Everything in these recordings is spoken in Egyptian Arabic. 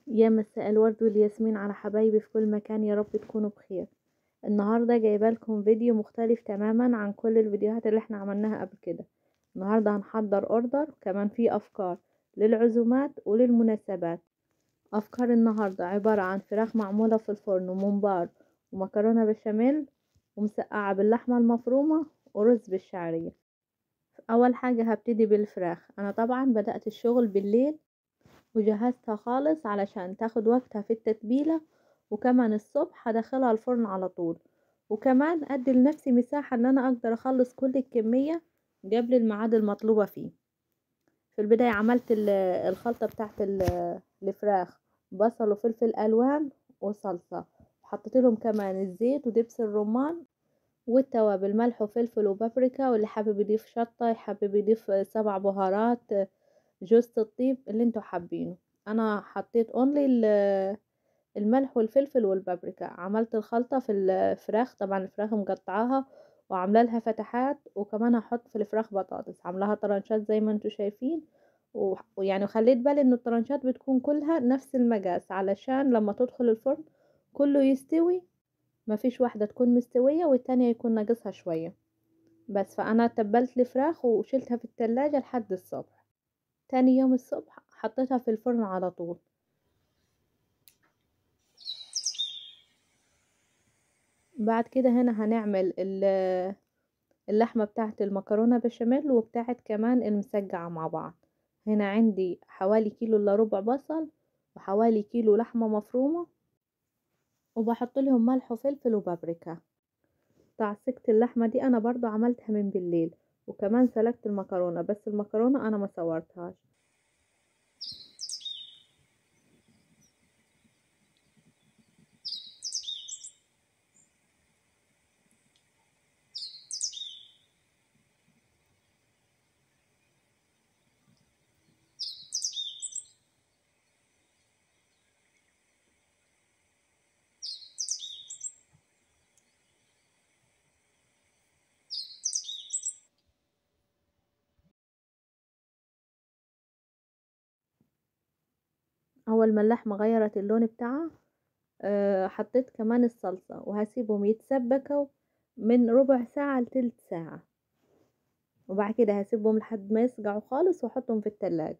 يا مساء الورد والياسمين على حبايبي في كل مكان يا رب تكونوا بخير النهاردة جايبه لكم فيديو مختلف تماما عن كل الفيديوهات اللي احنا عملناها قبل كده النهاردة هنحضر اوردر كمان في افكار للعزومات وللمناسبات افكار النهاردة عبارة عن فراخ معمولة في الفرن وممبار ومكرونة بشاميل ومسقعة باللحمة المفرومة ورز بالشعرية اول حاجة هبتدي بالفراخ انا طبعا بدأت الشغل بالليل وجهزتها خالص علشان تاخد وقتها في التتبيلة وكمان الصبح هدخلها الفرن على طول وكمان ادي لنفسي مساحة ان انا اقدر اخلص كل الكمية قبل الميعاد المطلوبة فيه في البداية عملت الخلطة بتاعت الفراخ بصل وفلفل الوان وصلصة حطيت لهم كمان الزيت ودبس الرمان والتوابل ملح وفلفل وبابريكا واللي حابب يضيف شطة حابب يضيف سبع بهارات جوزة الطيب اللي انتوا حابينه انا حطيت اونلي الملح والفلفل والبابريكا عملت الخلطة في الفراخ طبعا الفراخ مقطعاها وعامله لها فتحات وكمان هحط في الفراخ بطاطس عاملاها طرنشات زي ما انتوا شايفين ويعني خليت بالي ان الطرنشات بتكون كلها نفس المقاس علشان لما تدخل الفرن كله يستوي مفيش واحدة تكون مستوية والتانية يكون ناقصها شوية بس فانا تبلت الفراخ وشلتها في التلاجة لحد الصبح تاني يوم الصبح حطيتها في الفرن على طول بعد كده هنا هنعمل اللحمة بتاعة المكرونة بشاميل وبتاعة كمان المسقعة مع بعض هنا عندي حوالي كيلو الا ربع بصل وحوالي كيلو لحمة مفرومة وبحط لهم ملح وفلفل وبابريكا تعسكت اللحمة دي انا برضو عملتها من بالليل وكمان سلقت المكرونة بس المكرونة انا ما صورتهاش اول ما اللحمه غيرت اللون بتاعها أه حطيت كمان الصلصه وهسيبهم يتسبكوا من ربع ساعه لتلت ساعه وبعد كده هسيبهم لحد ما يسقعوا خالص واحطهم في التلاجة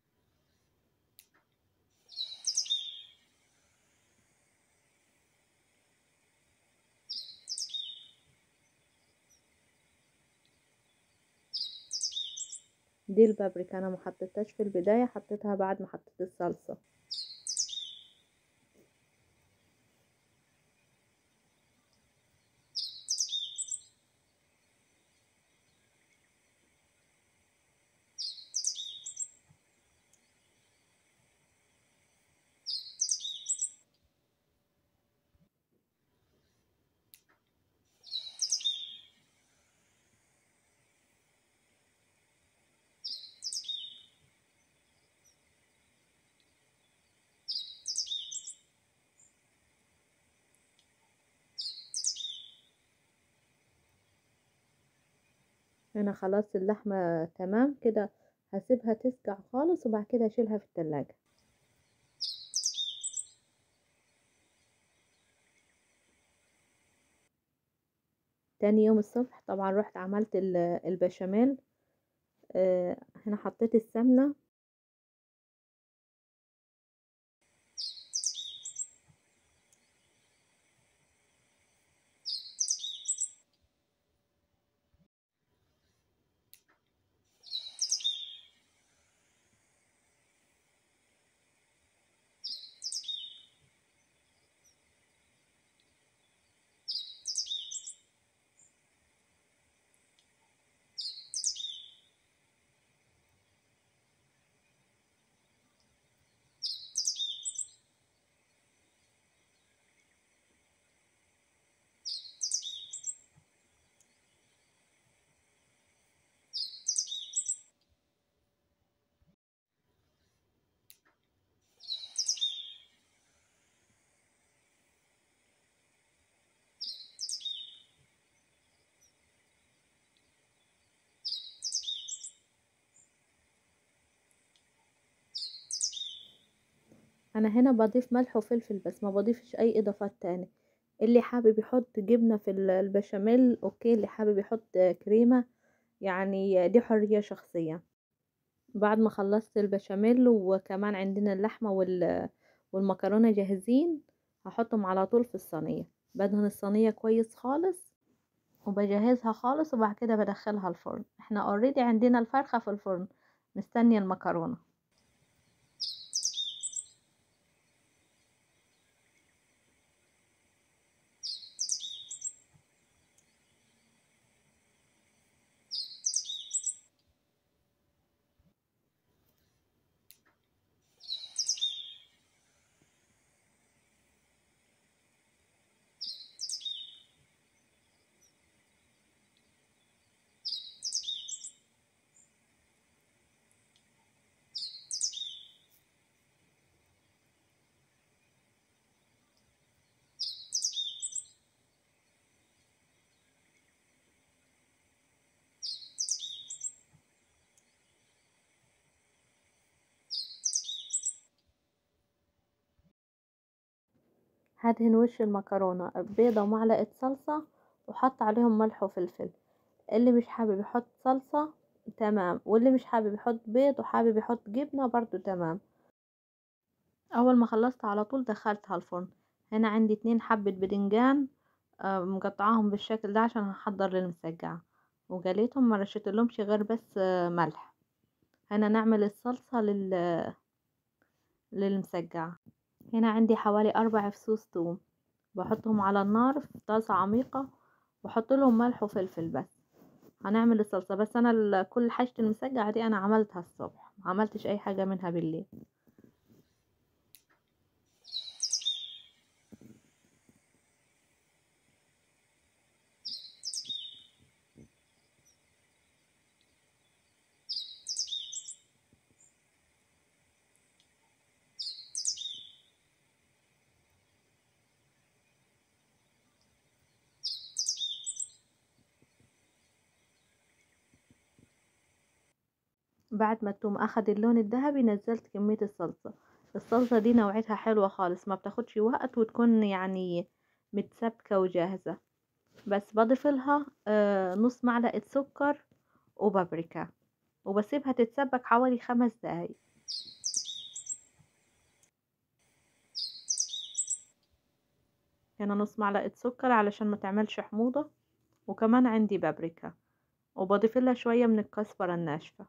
دي البابريكا انا ما حطيتهاش في البدايه حطيتها بعد ما حطيت الصلصه هنا خلاص اللحمة تمام كده هسيبها تسقع خالص وبعد كده هشيلها في التلاجة تاني يوم الصبح طبعا رحت عملت البشاميل آه هنا حطيت السمنة انا هنا بضيف ملح وفلفل بس ما بضيفش اي اضافات تاني اللي حابب يحط جبنة في البشاميل اوكي اللي حابب يحط كريمة يعني دي حرية شخصية بعد ما خلصت البشاميل وكمان عندنا اللحمة والمكرونة جاهزين هحطهم على طول في الصينية بدهن الصينية كويس خالص وبجهزها خالص وبعد كده بدخلها الفرن احنا اوريدي عندنا الفرخة في الفرن مستنية المكرونة هدهن وش المكرونة بيضة ومعلقة صلصة وحط عليهم ملح وفلفل اللي مش حابب يحط صلصة تمام واللي مش حابب يحط بيض وحابب يحط جبنة برضو تمام اول ما خلصت على طول دخلتها الفرن هنا عندي اتنين حبة بدنجان مقطعاهم بالشكل ده عشان هحضر للمسقعة وقليتهم ما رشيتلهمش غير بس ملح هنا نعمل الصلصة لل للمسقعة هنا عندي حوالي أربع فصوص توم بحطهم على النار في طاسة عميقة واحط لهم ملح وفلفل بس هنعمل الصلصة بس أنا كل حاجة المسقعة دي أنا عملتها الصبح ما عملتش أي حاجة منها بالليل بعد ما التوم اخد اللون الذهبي نزلت كمية الصلصة الصلصة دي نوعتها حلوة خالص ما بتاخدش وقت وتكون يعني متسبكة وجاهزة بس بضيف لها آه نص معلقة سكر وبابريكا وبسيبها تتسبك حوالي خمس دقايق هنا نص معلقة سكر علشان ما تعملش حموضة وكمان عندي بابريكا وبضيف لها شوية من الكزبرة الناشفة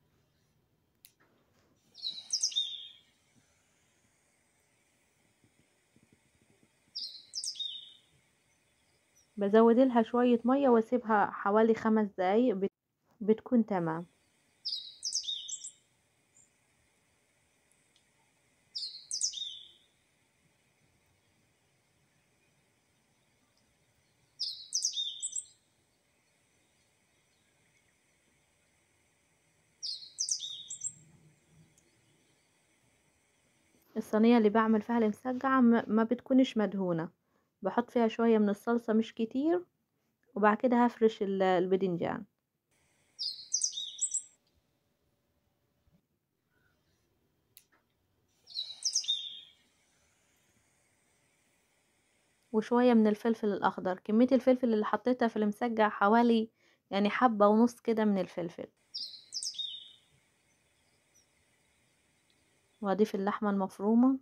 بزود لها شوية مية واسيبها حوالي خمس دقايق بتكون تمام الصينية اللي بعمل فيها المسقعة ما بتكونش مدهونة بحط فيها شوية من الصلصة مش كتير وبعد كده هفرش البدنجان وشوية من الفلفل الأخضر كمية الفلفل اللي حطيتها في المسقع حوالي يعني حبة ونص كده من الفلفل وأضيف اللحمة المفرومة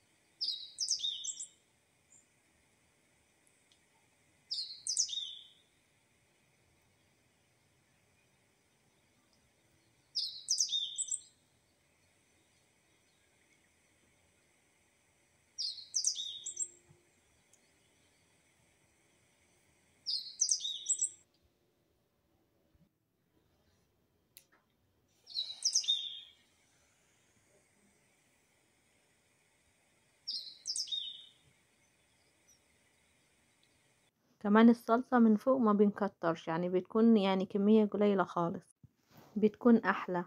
كمان الصلصة من فوق ما بنكترش يعني بتكون يعني كمية قليلة خالص بتكون أحلى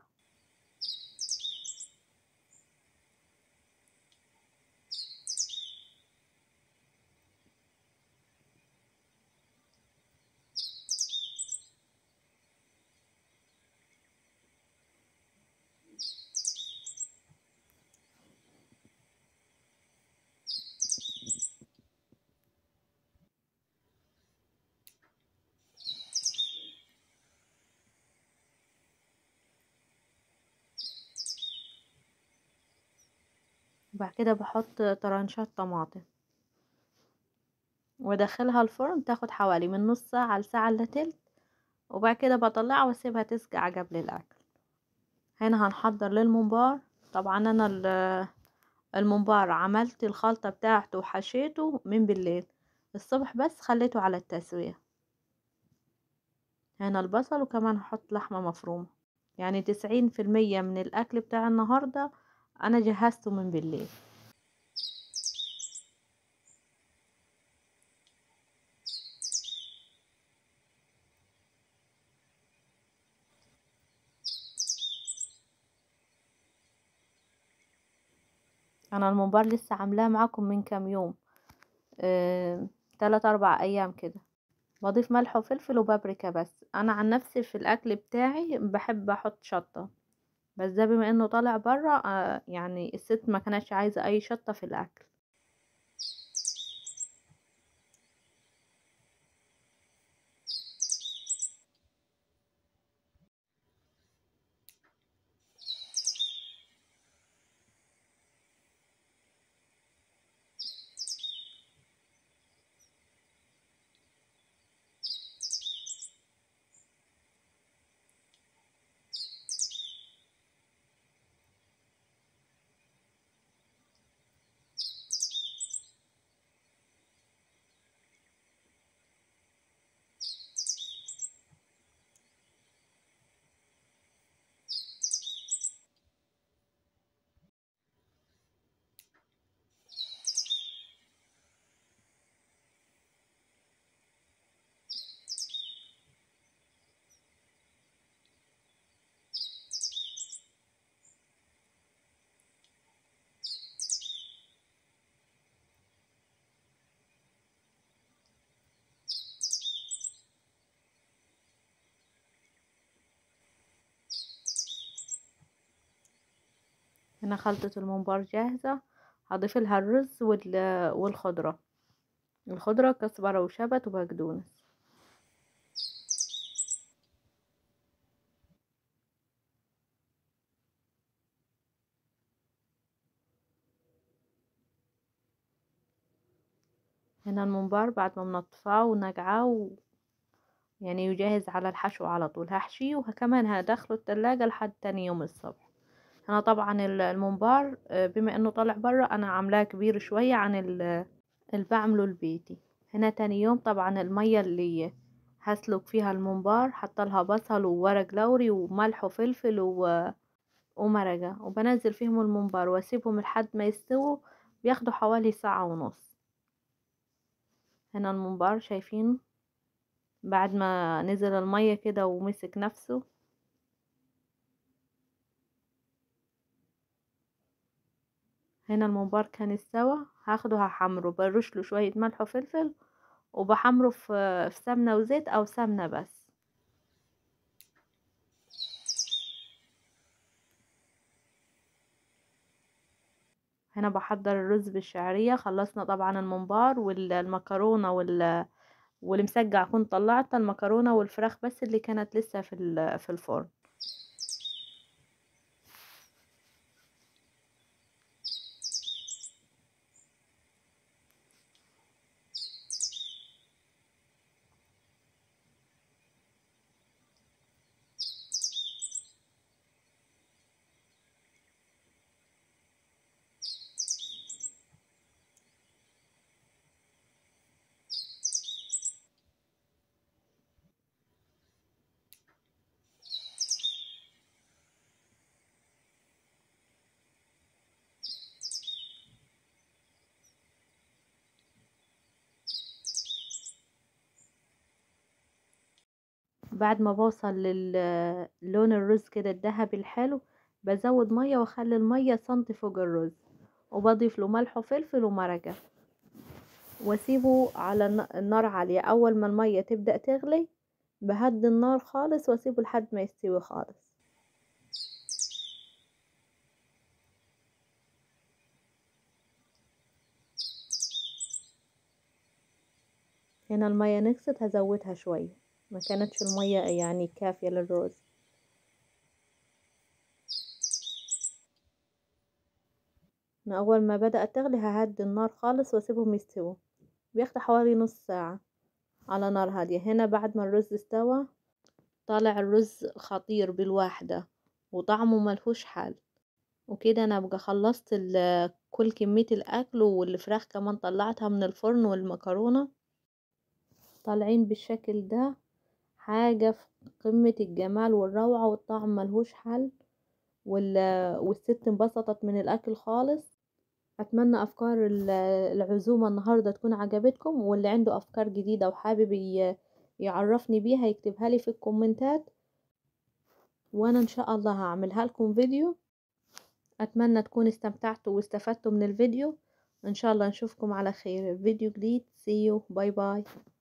وبعد كده بحط طرنشات طماطم وادخلها الفرن تاخد حوالي من نص ساعة لساعة الا تلت وبعد كده بطلعها واسيبها تسقع قبل الاكل هنا هنحضر للممبار طبعا انا الممبار عملت الخلطة بتاعته وحشيته من بالليل الصبح بس خليته على التسوية هنا البصل وكمان هحط لحمة مفرومة يعني تسعين في المية من الأكل بتاع النهاردة أنا جهزته من بالليل انا الممبار لسه عاملاه معاكم من كام يوم اه تلات اربع ايام كده بضيف ملح وفلفل وبابريكا بس انا عن نفسي في الاكل بتاعي بحب احط شطه بس ده بما انه طالع برا اه يعني الست ما كانتش عايزه اي شطه في الاكل هنا خلطة الممبار جاهزة هضيف لها الرز والخضرة الخضرة كزبرة وشبت وبقدونس هنا الممبار بعد ما منطفاه ونقعاه و... يعني يجهز على الحشو على طول هحشيه وكمان هدخله التلاجة لحد تاني يوم الصبح هنا طبعا الممبار بما انه طالع برا انا عاملاه كبير شوية عن اللي بعمله البيتي هنا تاني يوم طبعا المية اللي هسلق فيها الممبار حطلها بصل وورق لوري وملح وفلفل و... ومرقة وبنزل فيهم الممبار واسيبهم لحد ما يستووا بياخدوا حوالي ساعة ونص هنا الممبار شايفين بعد ما نزل المية كده ومسك نفسه هنا الممبار كان استوى هاخده هحمره برش له شوية ملح وفلفل وبحمره في في سمنة وزيت او سمنة بس هنا بحضر الرز بالشعرية خلصنا طبعا الممبار والمكرونة وال والمسقع كنت طلعت المكرونة والفراخ بس اللي كانت لسه في في الفرن بعد ما بوصل للون الرز كده الذهبي الحلو بزود مية واخلي المية سنتي فوق الرز وبضيف له ملح وفلفل ومرقة واسيبه على النار عالية اول ما المية تبدأ تغلي بهدي النار خالص واسيبه لحد ما يستوي خالص هنا المية نقصت هزودها شوية ما كانتش المية يعني كافية للرز اول ما بدأت تغلي ههدي النار خالص واسيبهم يستووا بياخد حوالي نص ساعة على نار هادية هنا بعد ما الرز استوى طالع الرز خطير بالواحدة وطعمه ملهوش حل وكده انا ابقى خلصت كل كمية الاكل والفراخ كمان طلعتها من الفرن والمكرونة طالعين بالشكل ده حاجة في قمة الجمال والروعة والطعم ملهوش حل والست انبسطت من الاكل خالص اتمنى افكار العزومة النهاردة تكون عجبتكم واللي عنده افكار جديدة وحابب يعرفني بيها يكتبها لي في الكومنتات وانا ان شاء الله هعملها لكم فيديو اتمنى تكونوا استمتعتوا واستفدتوا من الفيديو ان شاء الله نشوفكم على خير فيديو جديد see you باي باي